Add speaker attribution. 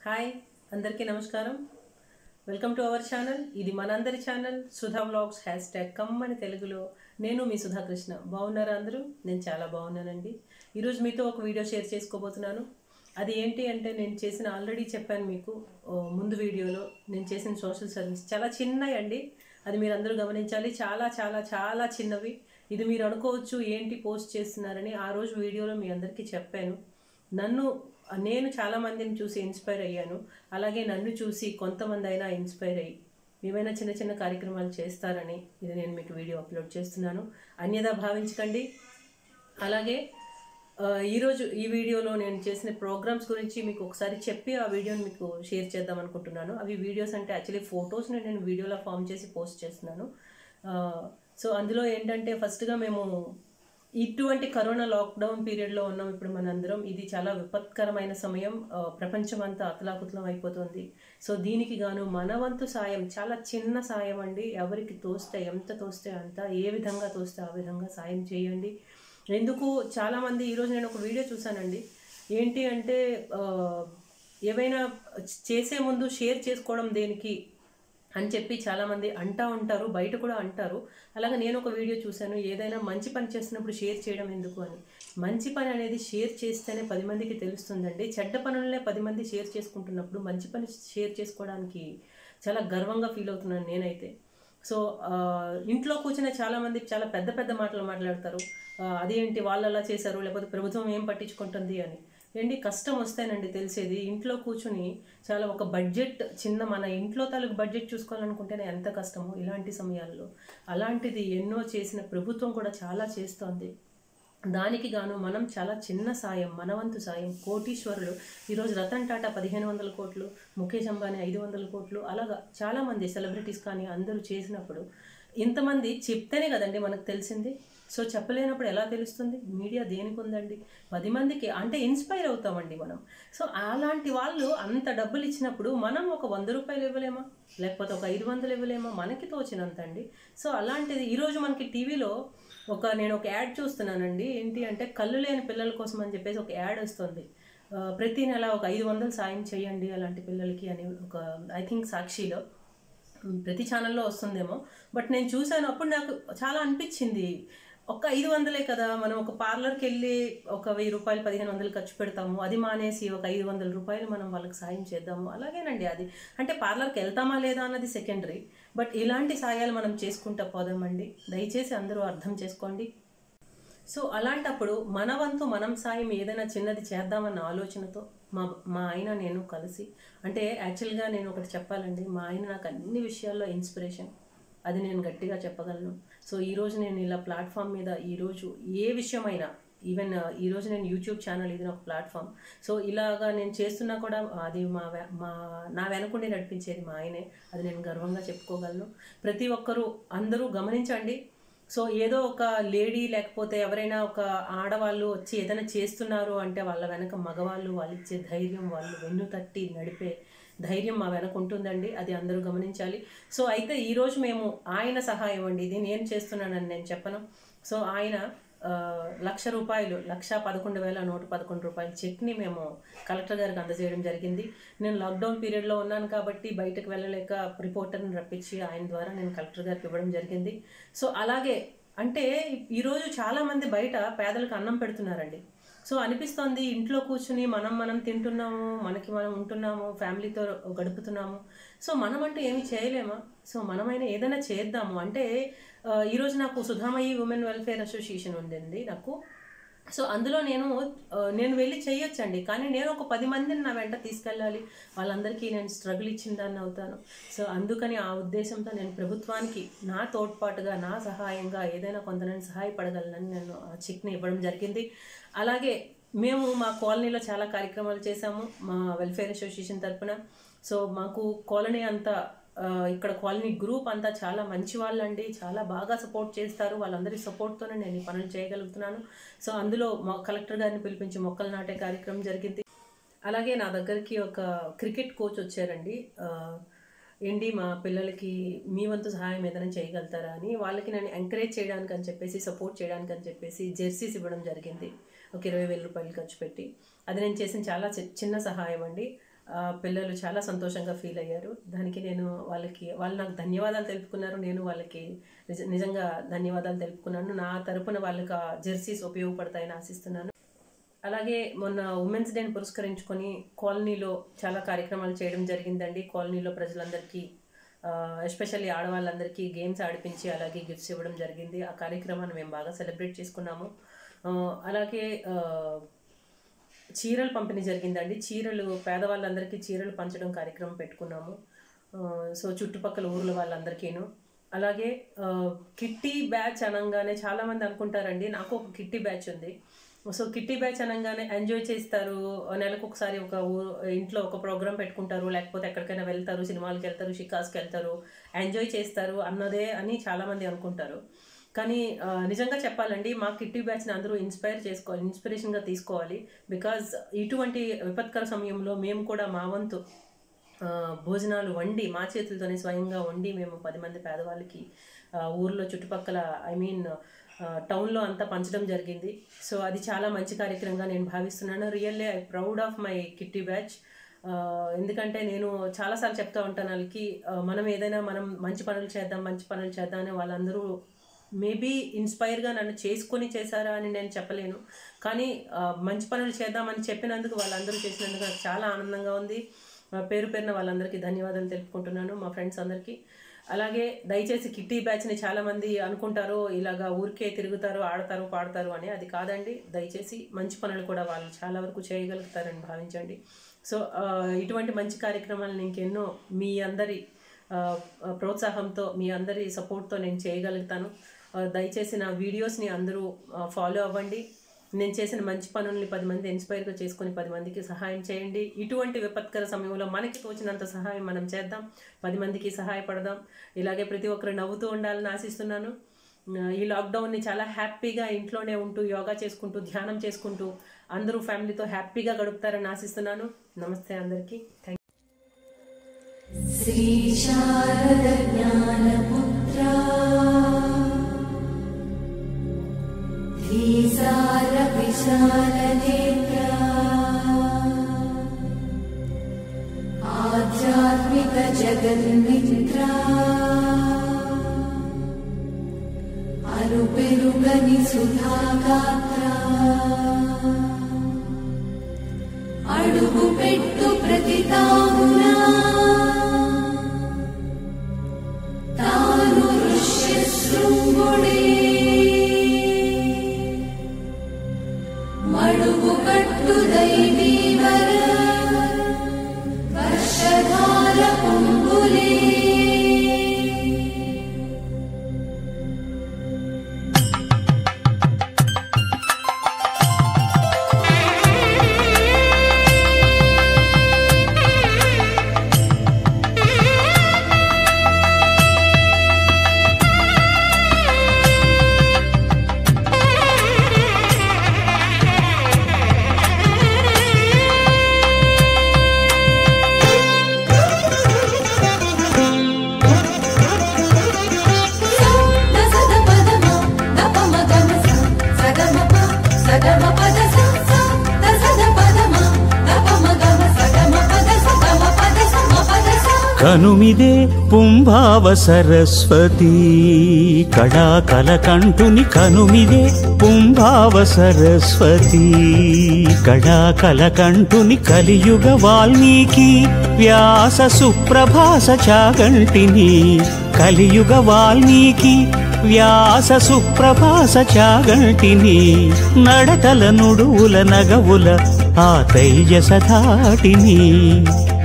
Speaker 1: hi అందరికీ నమస్కారం welcome to our channel ఇది మనందరి channel Sudha vlogs hashtag కమ్మని తెలుగులో నేను మీ సుధాకృష్ణ బాగున్నారా అందరూ నేను చాలా బాగున్నానండి ఈరోజు మీతో ఒక వీడియో షేర్ చేసుకోబోతున్నాను అది ఏంటి అంటే నేను చేసిన ఆల్రెడీ చెప్పాను మీకు ఓ, ముందు వీడియోలో నేను చేసిన సోషల్ సర్వీస్ చాలా చిన్నవి అండి అది మీరు అందరూ గమనించాలి చాలా చాలా చాలా చిన్నవి ఇది మీరు అనుకోవచ్చు ఏంటి పోస్ట్ చేస్తున్నారని ఆ రోజు వీడియోలో మీ అందరికీ చెప్పాను నన్ను నేను చాలా మందిని చూసి ఇన్స్పైర్ అయ్యాను అలాగే నన్ను చూసి కొంతమంది అయినా ఇన్స్పైర్ అయ్యి ఏమైనా చిన్న చిన్న కార్యక్రమాలు చేస్తారని ఇది నేను మీకు వీడియో అప్లోడ్ చేస్తున్నాను అన్యదా భావించకండి అలాగే ఆ, ఈరోజు ఈ వీడియోలో నేను చేసిన ప్రోగ్రామ్స్ గురించి మీకు ఒకసారి చెప్పి ఆ వీడియోని మీకు షేర్ చేద్దాం అనుకుంటున్నాను అవి వీడియోస్ అంటే యాక్చువల్లీ ఫొటోస్ని నేను వీడియోలో ఫామ్ చేసి పోస్ట్ చేస్తున్నాను ఆ, సో అందులో ఏంటంటే ఫస్ట్గా మేము ఇటువంటి కరోనా లాక్డౌన్ పీరియడ్లో ఉన్నాం ఇప్పుడు మనందరం ఇది చాలా విపత్కరమైన సమయం ఆ, ప్రపంచమంతా అతలాకుతలం అయిపోతుంది సో దీనికి గాను మన వంతు సాయం చాలా చిన్న సాయం అండి ఎవరికి తోస్తే ఎంత తోస్తే అంత ఏ విధంగా తోస్తే ఆ విధంగా సాయం చేయండి ఎందుకు చాలామంది ఈరోజు నేను ఒక వీడియో చూశానండి ఏంటి అంటే ఆ, ఏవైనా చేసే ముందు షేర్ చేసుకోవడం దేనికి అని చెప్పి చాలామంది అంటా ఉంటారు బయట కూడా అంటారు అలాగే నేను ఒక వీడియో చూశాను ఏదైనా మంచి పని చేస్తున్నప్పుడు షేర్ చేయడం ఎందుకు అని మంచి పని అనేది షేర్ చేస్తేనే పది మందికి తెలుస్తుందండి చెడ్డ పనులనే పది మంది షేర్ చేసుకుంటున్నప్పుడు మంచి పని షేర్ చేసుకోవడానికి చాలా గర్వంగా ఫీల్ అవుతున్నాను నేనైతే సో ఆ, ఇంట్లో కూర్చునే చాలా మంది చాలా పెద్ద పెద్ద మాటలు మాట్లాడతారు ఆ, అదేంటి వాళ్ళు అలా చేశారు లేకపోతే ప్రభుత్వం ఏం పట్టించుకుంటుంది అని ఏంటి కష్టం వస్తేనండి తెలిసేది ఇంట్లో కూర్చుని చాలా ఒక బడ్జెట్ చిన్న మన ఇంట్లో తాలూకు బడ్జెట్ చూసుకోవాలనుకుంటేనే ఎంత కష్టమో ఇలాంటి సమయాల్లో అలాంటిది ఎన్నో చేసిన ప్రభుత్వం కూడా చాలా చేస్తోంది దానికి గాను మనం చాలా చిన్న సాయం మనవంతు సాయం కోటీశ్వరులు ఈరోజు రతన్ టాటా పదిహేను వందల కోట్లు ముఖేష్ అంబానీ ఐదు వందల కోట్లు అలాగా చాలామంది సెలబ్రిటీస్ కానీ అందరూ చేసినప్పుడు ఇంతమంది చెప్తేనే కదండి మనకు తెలిసింది సో చెప్పలేనప్పుడు ఎలా తెలుస్తుంది మీడియా దేనికి ఉందండి పది మందికి అంటే ఇన్స్పైర్ అవుతామండి మనం సో అలాంటి వాళ్ళు అంత డబ్బులు ఇచ్చినప్పుడు మనం ఒక వంద రూపాయలు ఇవ్వలేమా లేకపోతే ఒక ఐదు వందలు ఇవ్వలేమా మనకి తోచినంత అండి సో అలాంటిది ఈరోజు మనకి టీవీలో ఒక నేను ఒక యాడ్ చూస్తున్నానండి ఏంటి అంటే కళ్ళు లేని పిల్లల కోసం అని చెప్పేసి ఒక యాడ్ వస్తుంది ఆ, ప్రతి నెల ఒక ఐదు వందలు సాయం చేయండి అలాంటి పిల్లలకి అని ఒక ఐ థింక్ సాక్షిలో ఉమ్, ప్రతి ఛానల్లో వస్తుందేమో బట్ నేను చూశాను అప్పుడు నాకు చాలా అనిపించింది ఒక ఐదు వందలే కదా మనం ఒక పార్లర్కి వెళ్ళి ఒక వెయ్యి రూపాయలు పదిహేను వందలు ఖర్చు పెడతాము అది మానేసి ఒక ఐదు వందల రూపాయలు మనం వాళ్ళకి సాయం చేద్దాము అలాగేనండి అది అంటే పార్లర్కి వెళ్తామా లేదా అన్నది సెకండరీ బట్ ఇలాంటి సాయాలు మనం చేసుకుంటా పోదామండి దయచేసి అందరూ అర్థం చేసుకోండి సో అలాంటప్పుడు మన వంతు మనం సాయం ఏదైనా చిన్నది చేద్దామన్న ఆలోచనతో మా మా ఆయన నేను కలిసి అంటే యాక్చువల్గా నేను ఒకటి చెప్పాలండి మా ఆయన నాకు అన్ని విషయాల్లో ఇన్స్పిరేషన్ అది నేను గట్టిగా చెప్పగలను సో ఈరోజు నేను ఇలా ప్లాట్ఫామ్ మీద ఈరోజు ఏ విషయమైనా ఈవెన్ ఈరోజు నేను యూట్యూబ్ ఛానల్ ఇది ఒక ప్లాట్ఫామ్ సో ఇలాగా నేను చేస్తున్నా కూడా అది మా వె- మా నా వెనకుండి నడిపించేది మా ఆయనే అది నేను గర్వంగా చెప్పుకోగలను ప్రతి ఒక్కరూ అందరూ గమనించండి సో ఏదో ఒక లేడీ లేకపోతే ఎవరైనా ఒక ఆడవాళ్ళు వచ్చి ఏదైనా చేస్తున్నారు అంటే వాళ్ళ వెనక మగవాళ్ళు వాళ్ళు ఇచ్చే ధైర్యం వాళ్ళు వెన్ను తట్టి నడిపే ధైర్యం మా వెనక ఉంటుందండి అది అందరూ గమనించాలి సో అయితే ఈరోజు మేము ఆయన సహాయం అండి ఇది నేను చేస్తున్నానని నేను చెప్పను సో ఆయన ఆ, లక్ష రూపాయలు లక్ష పదకొండు వేల నూట పదకొండు రూపాయల చెక్ని మేము కలెక్టర్ గారికి అందజేయడం జరిగింది నేను లాక్డౌన్ పీరియడ్లో ఉన్నాను కాబట్టి బయటకు వెళ్ళలేక రిపోర్టర్ని రప్పించి ఆయన ద్వారా నేను కలెక్టర్ గారికి ఇవ్వడం జరిగింది సో అలాగే అంటే ఈరోజు చాలామంది బయట పేదలకు అన్నం పెడుతున్నారండి సో అనిపిస్తోంది ఇంట్లో కూర్చుని మనం మనం తింటున్నాము మనకి మనం ఉంటున్నాము ఫ్యామిలీతో గడుపుతున్నాము సో మనం అంటే ఏమి చేయలేమా సో మనమైనా ఏదైనా చేద్దాము అంటే ఆ, ఈరోజు నాకు సుధామయ్యి ఉమెన్ వెల్ఫేర్ అసోసియేషన్ ఉందండి నాకు సో అందులో నేను ఆ, నేను వెళ్ళి చేయొచ్చండి కానీ నేను ఒక పది మందిని నా వెంట తీసుకెళ్ళాలి వాళ్ళందరికీ నేను స్ట్రగుల్ ఇచ్చిన దాన్ని అవుతాను సో అందుకని ఆ ఉద్దేశంతో నేను ప్రభుత్వానికి నా తోడ్పాటుగా నా సహాయంగా ఏదైనా కొంత నేను సహాయపడగలనని నేను ఆ చెక్ని ఇవ్వడం జరిగింది అలాగే మేము మా కాలనీలో చాలా కార్యక్రమాలు చేశాము మా వెల్ఫేర్ అసోసియేషన్ తరపున సో మాకు కాలనీ అంతా ఆ, ఇక్కడ కాలనీ గ్రూప్ అంతా చాలా మంచి వాళ్ళండి చాలా బాగా సపోర్ట్ చేస్తారు వాళ్ళందరి సపోర్ట్తోనే నేను ఈ పనులు చేయగలుగుతున్నాను సో అందులో మా కలెక్టర్ గారిని పిలిపించి మొక్కలు నాటే కార్యక్రమం జరిగింది అలాగే నా దగ్గరికి ఒక క్రికెట్ కోచ్ వచ్చారండి ఆ, ఏంటి మా పిల్లలకి మీ వంతు సహాయం ఏదైనా చేయగలుగుతారా అని వాళ్ళకి నేను ఎంకరేజ్ చేయడానికి అని చెప్పేసి సపోర్ట్ చేయడానికి అని చెప్పేసి జెర్సీస్ ఇవ్వడం జరిగింది ఒక ఇరవై వేల రూపాయలు ఖర్చు పెట్టి అది నేను చేసిన చాలా చి- చిన్న సహాయం అండి ఆ, పిల్లలు చాలా సంతోషంగా ఫీల్ అయ్యారు దానికి నేను వాళ్ళకి వాళ్ళు నాకు ధన్యవాదాలు తెలుపుకున్నారు నేను వాళ్ళకి నిజ నిజంగా ధన్యవాదాలు తెలుపుకున్నాను నా తరపున వాళ్ళకి ఆ జెర్సీస్ ఉపయోగపడతాయని ఆశిస్తున్నాను అలాగే మొన్న ఉమెన్స్ డేని పురస్కరించుకొని కాలనీలో చాలా కార్యక్రమాలు చేయడం జరిగిందండి కాలనీలో ప్రజలందరికీ ఎస్పెషల్లీ ఆడవాళ్ళందరికీ గేమ్స్ ఆడిపించి అలాగే గిఫ్ట్స్ ఇవ్వడం జరిగింది ఆ కార్యక్రమాన్ని మేము బాగా సెలబ్రేట్ చేసుకున్నాము ఆ, అలాగే ఆ, చీరలు పంపిణీ జరిగిందండి చీరలు పేదవాళ్ళందరికీ చీరలు పంచడం కార్యక్రమం పెట్టుకున్నాము ఆ, సో చుట్టుపక్కల ఊర్ల వాళ్ళందరికీను అలాగే ఆ, కిట్టి బ్యాచ్ అనగానే చాలామంది అనుకుంటారండి నాకు ఒక కిట్టి బ్యాచ్ ఉంది సో కిట్టి బ్యాచ్ అనగానే ఎంజాయ్ చేస్తారు నెలకు ఒకసారి ఒక ఊ- ఇంట్లో ఒక ప్రోగ్రామ్ పెట్టుకుంటారు లేకపోతే ఎక్కడికైనా వెళ్తారు సినిమాలకు వెళ్తారు షికాస్కి వెళ్తారు ఎంజాయ్ చేస్తారు అన్నదే అని చాలామంది అనుకుంటారు కానీ ఆ, నిజంగా చెప్పాలండి మా కిట్టి బ్యాచ్ని అందరూ ఇన్స్పైర్ చేసుకోవాలి ఇన్స్పిరేషన్గా తీసుకోవాలి బికాజ్ ఇటువంటి విపత్కర సమయంలో మేము కూడా మా వంతు ఆ, భోజనాలు వండి మా చేతులతోనే స్వయంగా వండి మేము పది మంది పేదవాళ్ళకి ఆ, ఊర్లో చుట్టుపక్కల ఐ మీన్ టౌన్లో అంతా పంచడం జరిగింది సో అది చాలా మంచి కార్యక్రమంగా నేను భావిస్తున్నాను really I proud of my kitty batch ఆ, ఎందుకంటే నేను చాలాసార్లు చెప్తా ఉంటాను వాళ్ళకి ఆ, మనం ఏదైనా మనం మంచి పనులు చేద్దాం మంచి పనులు చేద్దాం అని వాళ్ళందరూ మేబీ ఇన్స్పైర్గా నన్ను చేసుకొని చేశారా అని నేను చెప్పలేను కానీ ఆ, మంచి పనులు చేద్దామని చెప్పినందుకు వాళ్ళందరూ చేసినందుకు నాకు చాలా ఆనందంగా ఉంది ఆ, పేరు పేరున వాళ్ళందరికీ ధన్యవాదాలు తెలుపుకుంటున్నాను మా ఫ్రెండ్స్ అందరికీ అలాగే దయచేసి కిట్టి బ్యాచ్ని చాలామంది అనుకుంటారు ఇలాగా ఊరికే తిరుగుతారు ఆడతారు పాడతారు అని అది కాదండి దయచేసి మంచి పనులు కూడా వాళ్ళు చాలా వరకు చేయగలుగుతారని భావించండి సో ఆ, ఇటువంటి మంచి కార్యక్రమాలను ఇంకెన్నో మీ అందరి ఆ, ఆ, ప్రోత్సాహంతో మీ అందరి సపోర్ట్తో నేను చేయగలుగుతాను ఆ, దయచేసి నా వీడియోస్ని అందరూ ఫాలో అవ్వండి నేను చేసిన మంచి పనుల్ని పది మంది ఇన్స్పైర్గా చేసుకొని పది మందికి సహాయం చేయండి ఇటువంటి విపత్కర సమయంలో మనకి తోచినంత సహాయం మనం చేద్దాం పది మందికి సహాయపడదాం ఇలాగే ప్రతి ఒక్కరు నవ్వుతూ ఉండాలని ఆశిస్తున్నాను ఆ, ఈ లాక్డౌన్ని చాలా హ్యాపీగా ఇంట్లోనే ఉంటూ యోగా చేసుకుంటూ ధ్యానం చేసుకుంటూ అందరూ ఫ్యామిలీతో హ్యాపీగా గడుపుతారని ఆశిస్తున్నాను నమస్తే అందరికీ థ్యాంక్
Speaker 2: श्रीशारदज्ञानपुत्रा धीसारविशालनेत्रा आध्यात्मिकजगन्मित्रा अनुपेरुगनि सुधागात्रा అడుగు పెట్టు ప్రతి తావునా తాను ఋష్యశృంగుడే మడుగు కట్టు దైవీవర వర్షధార పొంగులే
Speaker 3: కనుమిదే పుంభావ సరస్వతి కళాకల కంటుని కనుమిదే పుంభావ సరస్వతి కళాకల కంటుని కలియుగ వాల్మీకి వ్యాస సుప్రభాస చాగంటిని కలియుగ వాల్మీకి వ్యాస సుప్రభాస చాగంటిని నడతల నుడువుల నగవుల ఆ తైజస ధాటిని